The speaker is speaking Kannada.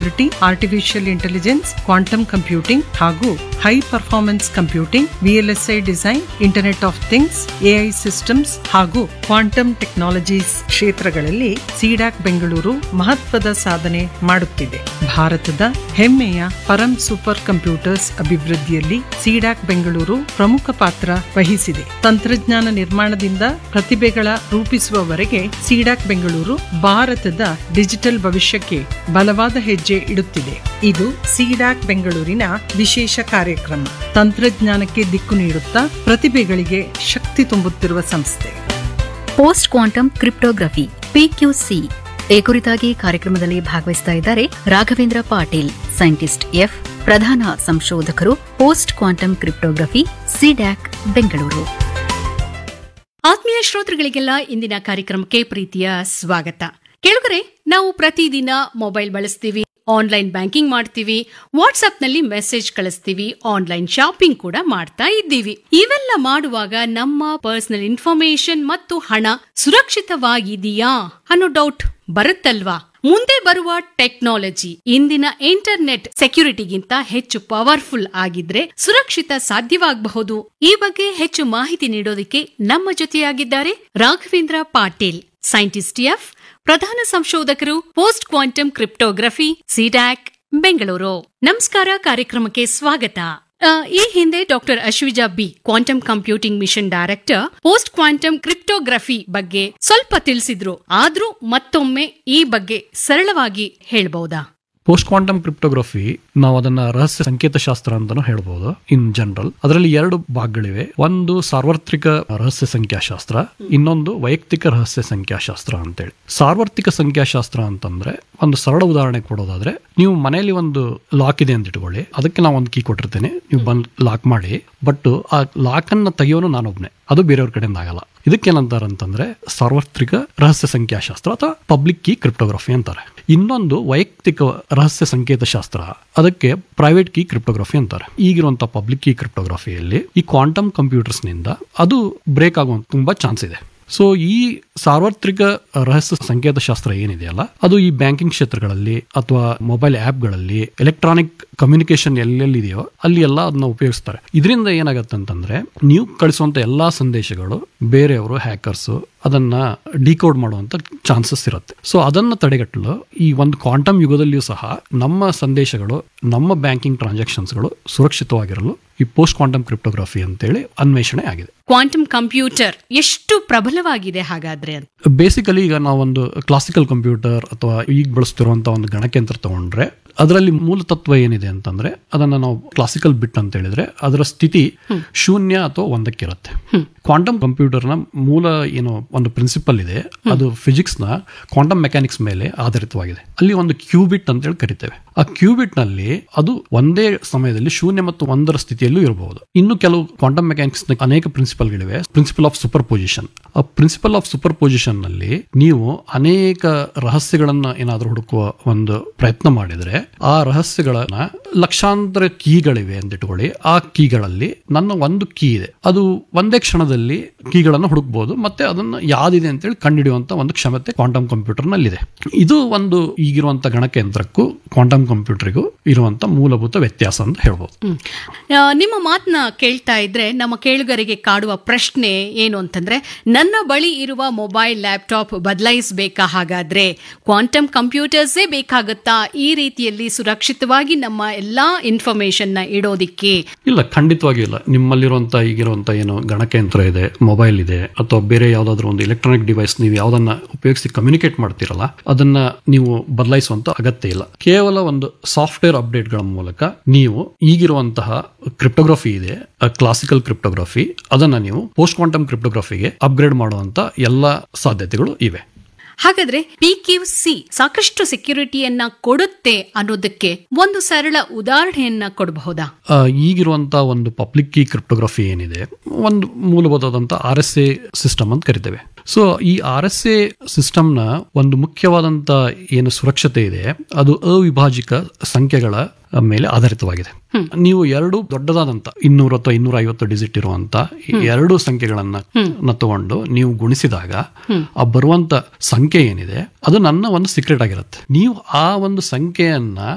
Security artificial intelligence quantum computing ಹಾಗೂ high performance computing VLSI design internet of things AI systems ಹಾಗೂ ಕ್ವಾಂಟಮ್ ಟೆಕ್ನಾಲಜೀಸ್ ಕ್ಷೇತ್ರಗಳಲ್ಲಿ ಸಿಡಾಕ್ ಬೆಂಗಳೂರು ಮಹತ್ವದ ಸಾಧನೆ ಮಾಡುತ್ತಿದೆ ಭಾರತದ ಹೆಮ್ಮೆಯ ಪರಂ ಸೂಪರ್ ಕಂಪ್ಯೂಟರ್ಸ್ ಅಭಿವೃದ್ಧಿಯಲ್ಲಿ ಸಿಡಾಕ್ ಬೆಂಗಳೂರು ಪ್ರಮುಖ ಪಾತ್ರ ವಹಿಸಿದೆ ತಂತ್ರಜ್ಞಾನ ನಿರ್ಮಾಣದಿಂದ ಪ್ರತಿಭೆಗಳ ರೂಪಿಸುವವರೆಗೆ ಸಿಡಾಕ್ ಬೆಂಗಳೂರು ಭಾರತದ ಡಿಜಿಟಲ್ ಭವಿಷ್ಯಕ್ಕೆ ಬಲವಾದ ಹೆಜ್ಜೆ ಇಡುತ್ತಿದೆ ಇದು ಸಿಡಾಕ್ ಬೆಂಗಳೂರಿನ ವಿಶೇಷ ಕಾರ್ಯಕ್ರಮ ತಂತ್ರಜ್ಞಾನಕ್ಕೆ ದಿಕ್ಕು ನೀಡುತ್ತಾ ಪ್ರತಿಭೆಗಳಿಗೆ ಶಕ್ತಿ ತುಂಬುತ್ತಿರುವ ಸಂಸ್ಥೆ ಪೋಸ್ಟ್ ಕ್ವಾಂಟಮ್ ಕ್ರಿಪ್ಟೋಗ್ರಫಿ ಪಿಕ್ಯೂಸಿ ಈ ಕುರಿತಾಗಿ ಕಾರ್ಯಕ್ರಮದಲ್ಲಿ ಭಾಗವಹಿಸ್ತಾ ಇದ್ದಾರೆ ರಾಘವೇಂದ್ರ ಪಾಟೀಲ್ ಸೈಂಟಿಸ್ಟ್ ಎಫ್ ಪ್ರಧಾನ ಸಂಶೋಧಕರು post quantum cryptography CDAC Bengaluru ಆತ್ಮೀಯ ಶ್ರೋತೃಗಳಿಗೆಲ್ಲ ಇಂದಿನ ಕಾರ್ಯಕ್ರಮಕ್ಕೆ ಪ್ರೀತಿಯ ಸ್ವಾಗತ ಕೇಳುಗರೆ ನಾವು ಪ್ರತಿದಿನ ಮೊಬೈಲ್ ಬಳಸ್ತೀವಿ ಆನ್ಲೈನ್ ಬ್ಯಾಂಕಿಂಗ್ ಮಾಡ್ತೀವಿ ವಾಟ್ಸ್ಆಪ್ನಲ್ಲಿ ಮೆಸೇಜ್ ಕಳಿಸ್ತೀವಿ ಆನ್ಲೈನ್ ಶಾಪಿಂಗ್ ಕೂಡ ಮಾಡ್ತಾ ಇದ್ದೀವಿ ಇವೆಲ್ಲ ಮಾಡುವಾಗ ನಮ್ಮ ಪರ್ಸನಲ್ ಇನ್ಫಾರ್ಮೇಶನ್ ಮತ್ತು ಹಣ ಸುರಕ್ಷಿತವಾಗಿದೆಯಾ ಅನ್ನೋ ಡೌಟ್ ಬರುತ್ತಲ್ವಾ ಮುಂದೆ ಬರುವ ಟೆಕ್ನಾಲಜಿ ಇಂದಿನ ಇಂಟರ್ನೆಟ್ ಸೆಕ್ಯೂರಿಟಿಗಿಂತ ಹೆಚ್ಚು ಪವರ್ಫುಲ್ ಆಗಿದ್ರೆ ಸುರಕ್ಷಿತ ಸಾಧ್ಯವಾಗಬಹುದು ಈ ಬಗ್ಗೆ ಹೆಚ್ಚು ಮಾಹಿತಿ ನೀಡೋದಕ್ಕೆ ನಮ್ಮ ಜೊತೆಯಾಗಿದ್ದಾರೆ ರಾಘವೇಂದ್ರ ಪಾಟೀಲ್ ಸೈಂಟಿಸ್ಟ್ ಎಫ್ ಪ್ರಧಾನ ಸಂಶೋಧಕರು post quantum cryptography CDAC Bengaluru ನಮಸ್ಕಾರ ಕಾರ್ಯಕ್ರಮಕ್ಕೆ ಸ್ವಾಗತ ಆ, ಈ ಹಿಂದೆ doctor Ashwija B quantum computing mission director post quantum cryptography ಬಗ್ಗೆ ಸ್ವಲ್ಪ ತಿಳಿಸಿದ್ರು ಆದ್ರೂ ಮತ್ತೊಮ್ಮೆ ಈ ಬಗ್ಗೆ ಸರಳವಾಗಿ ಹೇಳ್ಬಹುದಾ ಪೋಸ್ಟ್ ಕ್ವಾಂಟಮ್ ಕ್ರಿಪ್ಟೋಗ್ರಫಿ ನಾವು ಅದನ್ನ ರಹಸ್ಯ ಸಂಕೇತ ಶಾಸ್ತ್ರ ಅಂತಾನು ಹೇಳ್ಬೋದು ಇನ್ ಜನರಲ್ ಅದರಲ್ಲಿ ಎರಡು ಭಾಗಗಳಿವೆ ಒಂದು ಸಾರ್ವತ್ರಿಕ ರಹಸ್ಯ ಸಂಖ್ಯಾಶಾಸ್ತ್ರ ಇನ್ನೊಂದು ವೈಯಕ್ತಿಕ ರಹಸ್ಯ ಸಂಖ್ಯಾಶಾಸ್ತ್ರ ಅಂತೇಳಿ ಸಾರ್ವತ್ರಿಕ ಸಂಖ್ಯಾಶಾಸ್ತ್ರ ಅಂತಂದ್ರೆ ಒಂದು ಸರಳ ಉದಾಹರಣೆ ಕೊಡೋದಾದ್ರೆ ನೀವು ಮನೆಯಲ್ಲಿ ಒಂದು ಲಾಕ್ ಇದೆ ಅಂತ ಇಟ್ಕೊಳ್ಳಿ ಅದಕ್ಕೆ ನಾವು ಒಂದು ಕೀ ಕೊಟ್ಟಿರ್ತೇನೆ ನೀವು ಬಂದ್ ಲಾಕ್ ಮಾಡಿ ಬಟ್ ಆ ಲಾಕ್ ಅನ್ನ ತೆಗಿಯೋನು ನಾನೊಬ್ನೇ ಅದು ಬೇರೆಯವ್ರ ಕಡೆಯಿಂದ ಆಗಲ್ಲ ಇದಕ್ಕೇನಂತಾರೆ ಅಂತಂದ್ರೆ ಸಾರ್ವತ್ರಿಕ ರಹಸ್ಯ ಸಂಖ್ಯಾಶಾಸ್ತ್ರ ಅಥವಾ ಪಬ್ಲಿಕ್ ಕೀ ಕ್ರಿಪ್ಟೋಗ್ರಫಿ ಅಂತಾರೆ ಇನ್ನೊಂದು ವೈಯಕ್ತಿಕ ರಹಸ್ಯ ಸಂಕೇತ ಶಾಸ್ತ್ರ ಅದಕ್ಕೆ ಪ್ರೈವೇಟ್ ಕೀ ಕ್ರಿಪ್ಟೋಗ್ರಫಿ ಅಂತಾರೆ ಈಗಿರುವಂತ ಪಬ್ಲಿಕ್ ಕೀ ಕ್ರಿಪ್ಟೋಗ್ರಫಿಯಲ್ಲಿ ಈ ಕ್ವಾಂಟಮ್ ಕಂಪ್ಯೂಟರ್ಸ್ ನಿಂದ ಅದು ಬ್ರೇಕ್ ಆಗುವಂತ ತುಂಬಾ ಚಾನ್ಸ್ ಇದೆ ಸೊ ಈ ಸಾರ್ವತ್ರಿಕ ರಹಸ್ಯ ಸಂಕೇತ ಶಾಸ್ತ್ರ ಏನಿದೆಯಲ್ಲ ಅದು ಈ ಬ್ಯಾಂಕಿಂಗ್ ಕ್ಷೇತ್ರಗಳಲ್ಲಿ ಅಥವಾ ಮೊಬೈಲ್ ಆಪ್ಗಳಲ್ಲಿ ಎಲೆಕ್ಟ್ರಾನಿಕ್ ಕಮ್ಯುನಿಕೇಶನ್ ಎಲ್ಲೆಲ್ಲಿದೆಯೋ ಅಲ್ಲಿ ಎಲ್ಲ ಅದನ್ನ ಉಪಯೋಗಿಸ್ತಾರೆ ಇದರಿಂದ ಏನಾಗತ್ತೆ ಅಂತಂದ್ರೆ ನೀವು ಕಳಿಸುವಂತ ಎಲ್ಲಾ ಸಂದೇಶಗಳು ಬೇರೆಯವರು ಹ್ಯಾಕರ್ಸ್ ಅದನ್ನ ಡಿಕೋಡ್ ಮಾಡುವಂತ ಚಾನ್ಸಸ್ ಇರುತ್ತೆ ಸೊ ಅದನ್ನ ತಡೆಗಟ್ಟಲು ಈ ಒಂದು ಕ್ವಾಂಟಮ್ ಯುಗದಲ್ಲಿಯೂ ಸಹ ನಮ್ಮ ಸಂದೇಶಗಳು ನಮ್ಮ ಬ್ಯಾಂಕಿಂಗ್ ಟ್ರಾನ್ಸಾಕ್ಷನ್ಸ್ಗಳು ಸುರಕ್ಷಿತವಾಗಿರಲು ಈ ಪೋಸ್ಟ್ ಕ್ವಾಂಟಮ್ ಕ್ರಿಪ್ಟೋಗ್ರಫಿ ಅಂತೇಳಿ ಅನ್ವೇಷಣೆ ಆಗಿದೆ ಕ್ವಾಂಟಮ್ ಕಂಪ್ಯೂಟರ್ ಎಷ್ಟು ಪ್ರಬಲವಾಗಿದೆ ಹಾಗಾದ್ರೆ ಅಂತ ಬೇಸಿಕಲಿ ಈಗ ನಾವೊಂದು ಕ್ಲಾಸಿಕಲ್ ಕಂಪ್ಯೂಟರ್ ಅಥವಾ ಈಗ ಬಳಸ್ತಿರುವಂತ ಒಂದು ಗಣಕಯಂತ್ರ ತಗೊಂಡ್ರೆ ಅದರಲ್ಲಿ ಮೂಲ ತತ್ವ ಏನಿದೆ ಅಂತಂದ್ರೆ ಅದನ್ನ ನಾವು ಕ್ಲಾಸಿಕಲ್ ಬಿಟ್ ಅಂತ ಹೇಳಿದ್ರೆ ಅದರ ಸ್ಥಿತಿ ಶೂನ್ಯ ಅಥವಾ ಒಂದಕ್ಕಿರುತ್ತೆ ಕ್ವಾಂಟಮ್ ಕಂಪ್ಯೂಟರ್ನ ಮೂಲ ಏನು ಒಂದು ಪ್ರಿನ್ಸಿಪಲ್ ಇದೆ ಅದು ಫಿಸಿಕ್ಸ್ ನ ಕ್ವಾಂಟಮ್ ಮೆಕ್ಯಾನಿಕ್ಸ್ ಮೇಲೆ ಆಧಾರಿತವಾಗಿದೆ ಅಲ್ಲಿ ಒಂದು ಕ್ಯೂಬಿಟ್ ಅಂತ ಹೇಳಿ ಕರಿತೇವೆ ಆ ಕ್ಯೂಬಿಟ್ ನಲ್ಲಿ ಅದು ಒಂದೇ ಸಮಯದಲ್ಲಿ ಶೂನ್ಯ ಮತ್ತು ಒಂದರ ಸ್ಥಿತಿಯಲ್ಲೂ ಇರಬಹುದು ಇನ್ನು ಕೆಲವು ಕ್ವಾಂಟಮ್ ಮೆಕ್ಯಾನಿಕ್ಸ್ ನ ಅನೇಕ ಪ್ರಿನ್ಸಿಪಲ್ಗಳಿವೆ ಪ್ರಿನ್ಸಿಪಲ್ ಆಫ್ ಸೂಪರ್ ಪೊಸಿಷನ್ ಆ ಪ್ರಿನ್ಸಿಪಲ್ ಆಫ್ ಸೂಪರ್ ಪೊಸಿಷನ್ ನಲ್ಲಿ ನೀವು ಅನೇಕ ರಹಸ್ಯಗಳನ್ನ ಏನಾದ್ರೂ ಹುಡುಕುವ ಒಂದು ಪ್ರಯತ್ನ ಮಾಡಿದ್ರೆ ಆ ರಹಸ್ಯಗಳನ್ನ ಲಕ್ಷಾಂತರ ಕೀಗಳಿವೆ ಅಂತ ಇಟ್ಕೊಳ್ಳಿ ಆ ಕೀಗಳಲ್ಲಿ ನನ್ನ ಒಂದು ಕೀ ಇದೆ ಅದು ಒಂದೇ ಕ್ಷಣದಲ್ಲಿ ಕೀಗಳನ್ನು ಹುಡುಕ್ಬಹುದು ಮತ್ತೆ ಅದನ್ನ ಯಾವ್ದಿದೆ ಅಂತೇಳಿ ಕಂಡುಹಿಡಿಯುವಂತ ಒಂದು ಕ್ಷಮತೆ ಕ್ವಾಂಟಮ್ ಕಂಪ್ಯೂಟರ್ ನಲ್ಲಿದೆ ಇದು ಒಂದು ಈಗಿರುವಂತ ಗಣಕಯಂತ್ರಕ್ಕೂ ಕ್ವಾಂಟಮ್ ಕಂಪ್ಯೂಟರ್ಗೂ ಇರುವಂತ ಮೂಲಭೂತ ವ್ಯತ್ಯಾಸ ಅಂತ ಹೇಳ್ಬೋದು ಹ್ಮ್. ಆ, ನಿಮ್ಮ ಮಾತನ್ನ ಕೇಳ್ತಾ ಇದ್ರೆ ನಮ್ಮ ಕೇಳುಗರಿಗೆ ಕಾಡುವ ಪ್ರಶ್ನೆ ಏನು ಅಂತಂದ್ರೆ ನನ್ನ ಬಳಿ ಇರುವ ಮೊಬೈಲ್ ಲ್ಯಾಪ್ಟಾಪ್ ಬದಲಾಯಿಸಬೇಕಾ ಹಾಗಾದ್ರೆ ಕ್ವಾಂಟಮ್ ಕಂಪ್ಯೂಟರ್ಸೇ ಬೇಕಾಗುತ್ತಾ ಈ ರೀತಿಯಲ್ಲಿ ಸುರಕ್ಷಿತವಾಗಿ ನಮ್ಮ ಎಲ್ಲಾ ಇನ್ಫಾರ್ಮೇಶನ್ ನ ಇಡೋದಿಕ್ಕೆ ಇಲ್ಲ ಖಂಡಿತವಾಗಿ ಇಲ್ಲ ನಿಮ್ಮಲ್ಲಿರುವಂತ ಈಗಿರುವಂತ ಏನು ಗಣಕಯಂತ್ರ ಇದೆ ಮೊಬೈಲ್ ಇದೆ ಅಥವಾ ಬೇರೆ ಯಾವ್ದಾದ್ರು ಒಂದು ಎಲೆಕ್ಟ್ರಾನಿಕ್ ಡಿವೈಸ್ ನೀವು ಯಾವ್ದನ್ನ ಉಪಯೋಗಿಸಿ ಕಮ್ಯುನಿಕೇಟ್ ಮಾಡ್ತಿರಲ್ಲ ಅದನ್ನ ನೀವು ಬದಲಾಯಿಸುವಂತ ಅಗತ್ಯ ಇಲ್ಲ ಕೇವಲ ಒಂದು ಸಾಫ್ಟ್ವೇರ್ ಅಪ್ಡೇಟ್ಗಳ ಮೂಲಕ ನೀವು ಈಗಿರುವಂತಹ ಕ್ರಿಪ್ಟೋಗ್ರಫಿ ಇದೆ ಕ್ಲಾಸಿಕಲ್ ಕ್ರಿಪ್ಟೋಗ್ರಫಿ ಅದನ್ನ ನೀವು ಪೋಸ್ಟ್ ಕ್ವಾಂಟಮ್ ಕ್ರಿಪ್ಟೋಗ್ರಫಿಗೆ ಅಪ್ಗ್ರೇಡ್ ಮಾಡುವಂತ ಎಲ್ಲ ಸಾಧ್ಯತೆಗಳು ಇವೆ ಹಾಗಾದ್ರೆ ಪಿ ಕ್ಯೂ ಸಿ ಸಾಕಷ್ಟು ಸೆಕ್ಯೂರಿಟಿಯನ್ನ ಕೊಡುತ್ತೆ ಅನ್ನೋದಕ್ಕೆ ಒಂದು ಸರಳ ಉದಾಹರಣೆಯನ್ನ ಕೊಡಬಹುದಾ ಆ, ಈಗಿರುವಂತ ಒಂದು ಪಬ್ಲಿಕ್ ಕೀ ಕ್ರಿಪ್ಟೋಗ್ರಫಿ ಏನಿದೆ ಒಂದು ಮೂಲಭೂತವಾದಂತ ಆರ್ ಎಸ್ ಎ ಸಿಸ್ಟಮ್ ಅಂತ ಕರಿತೇವೆ ಸೊ ಈ ಆರ್ ಎಸ್ ಎ ಸಿಸ್ಟಮ್ನ ಒಂದು ಮುಖ್ಯವಾದಂತ ಏನು ಸುರಕ್ಷತೆ ಇದೆ ಅದು ಅವಿಭಾಜಿಕ ಸಂಖ್ಯೆಗಳ ಮೇಲೆ ಆಧಾರಿತವಾಗಿದೆ ನೀವು ಎರಡು ದೊಡ್ಡದಾದಂತ ಇನ್ನೂರ ಅಥವಾ ಇನ್ನೂರ ಐವತ್ತು ಡಿಜಿಟ್ ಇರುವಂತ ಈ ಎರಡು ಸಂಖ್ಯೆಗಳನ್ನ ನ ತಗೊಂಡು ನೀವು ಗುಣಿಸಿದಾಗ ಆ ಬರುವಂತ ಸಂಖ್ಯೆ ಏನಿದೆ ಅದು ನನ್ನ ಒಂದು ಸೀಕ್ರೆಟ್ ಆಗಿರುತ್ತೆ ನೀವು ಆ ಒಂದು ಸಂಖ್ಯೆಯನ್ನ